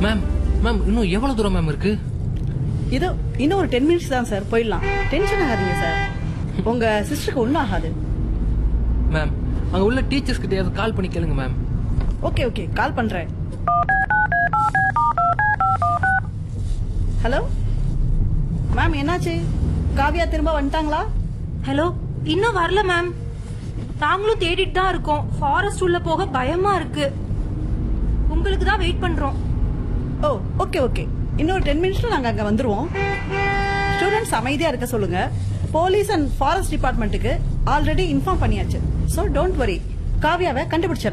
ma'am ma'am இன்னும் எவ்வளவு தூரம் மேம் இருக்கு இதோ இன்னும் ஒரு டென் மினிட்ஸ் தான் சார் போயிடலாம் டென்ஷன் ஆகாதீங்க சார் உங்க சிஸ்டருக்கு ஒன்றும் ஆகாது மேம் அங்க உள்ள டீச்சர்ஸ் கிட்டயாவது கால் பண்ணி கேளுங்க மேம் ஓகே ஓகே கால் பண்றேன் ஹலோ மேம் என்னாச்சு காவியா திரும்ப வந்துட்டாங்களா ஹலோ இன்னும் வரல மேம் நாங்களும் தேடிட்டு தான் இருக்கோம் ஃபாரஸ்ட் உள்ள போக பயமா இருக்கு உங்களுக்கு தான் வெயிட் பண்றோம் ஓ ஓகே ஓகே இன்னொரு டென் மினிட்ஸ்ல நாங்க அங்க வந்துருவோம் ஸ்டூடெண்ட்ஸ் அமைதியா இருக்க சொல்லுங்க போலீஸ் அண்ட் ஃபாரஸ்ட் டிபார்ட்மெண்ட்டுக்கு ஆல்ரெடி இன்ஃபார்ம் பண்ணியாச்சு ஸோ டோன்ட் வரி காவியாவை கண்டுபிடிச்சிடலாம்